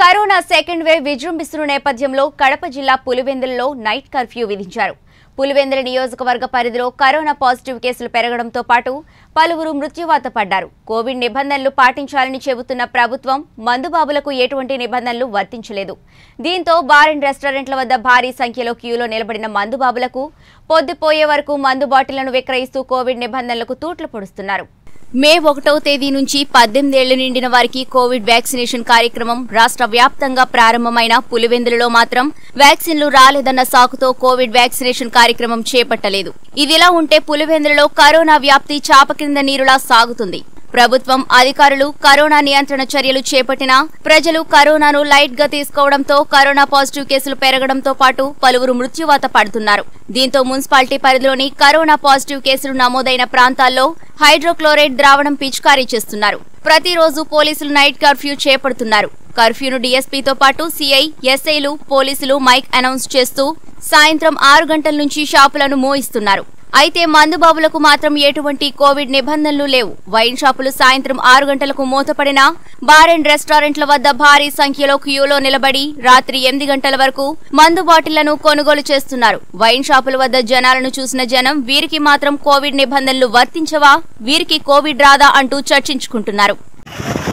corona second wave విజృంభిస్తున్న నేపథ్యంలో కడప జిల్లా పులివెందులలో నైట్ కర్ఫ్యూ విధించారు పులివెందుల నియోజకవర్గ పరిధిలో కరోనా పాజిటివ్ కేసులు పెరగడంతో పాటు పలువురు మృత్యువాత పడ్డారు కోవిడ్ నిబంధనలు పాటించాలని చెబుతున్న ప్రభుత్వం మందుబాబులకు ఎటువంటి నిబంధనలు వర్తించలేదు దీంతో బార్ అండ్ రెస్టారెంట్ల వద్ద భారీ సంఖ్యలో క్యూలో నిలబడిన మందుబాబులకు పొద్దుపోయే వరకు మందు బాటిళ్లను విక్రయిస్తూ కోవిడ్ నిబంధనలకు తూట్లు పొడుస్తున్నారు మే ఒకటవ తేదీ నుంచి పద్దెనిమిదేళ్లు నిండిన వారికి కోవిడ్ వ్యాక్సినేషన్ కార్యక్రమం రాష్ట్ర వ్యాప్తంగా ప్రారంభమైన పులివెందులలో మాత్రం వ్యాక్సిన్లు రాలేదన్న సాకుతో కోవిడ్ వ్యాక్సినేషన్ కార్యక్రమం చేపట్టలేదు ఇదిలా ఉంటే పులివెందులలో కరోనా వ్యాప్తి చాప కింద నీరులా సాగుతుంది ప్రభుత్వం అధికారులు కరోనా నియంత్రణ చర్యలు చేపట్టినా ప్రజలు కరోనాను లైట్ గా తీసుకోవడంతో కరోనా పాజిటివ్ కేసులు పెరగడంతో పాటు పలువురు మృత్యువాత పడుతున్నారు దీంతో మున్సిపాలిటీ పరిధిలోని కరోనా పాజిటివ్ కేసులు నమోదైన ప్రాంతాల్లో హైడ్రోక్లోరైడ్ ద్రావణం పిచికారీ చేస్తున్నారు ప్రతిరోజు పోలీసులు నైట్ కర్ఫ్యూ చేపడుతున్నారు కర్ఫ్యూను డీఎస్పీతో పాటు సీఐ ఎస్ఐలు పోలీసులు మైక్ అనౌన్స్ చేస్తూ సాయంత్రం ఆరు గంటల నుంచి షాపులను మోయిస్తున్నారు అయితే మందుబాబులకు మాత్రం ఎటువంటి కోవిడ్ నిబంధనలు లేవు వైన్ షాపులు సాయంత్రం ఆరు గంటలకు మూతపడినా బార్ అండ్ రెస్టారెంట్ల వద్ద భారీ సంఖ్యలో క్యూలో నిలబడి రాత్రి ఎనిమిది గంటల వరకు మందు బాటిళ్లను కొనుగోలు చేస్తున్నారు వైన్ షాపుల వద్ద జనాలను చూసిన జనం వీరికి మాత్రం కోవిడ్ నిబంధనలు వర్తించవా వీరికి కోవిడ్ రాదా అంటూ చర్చించుకుంటున్నారు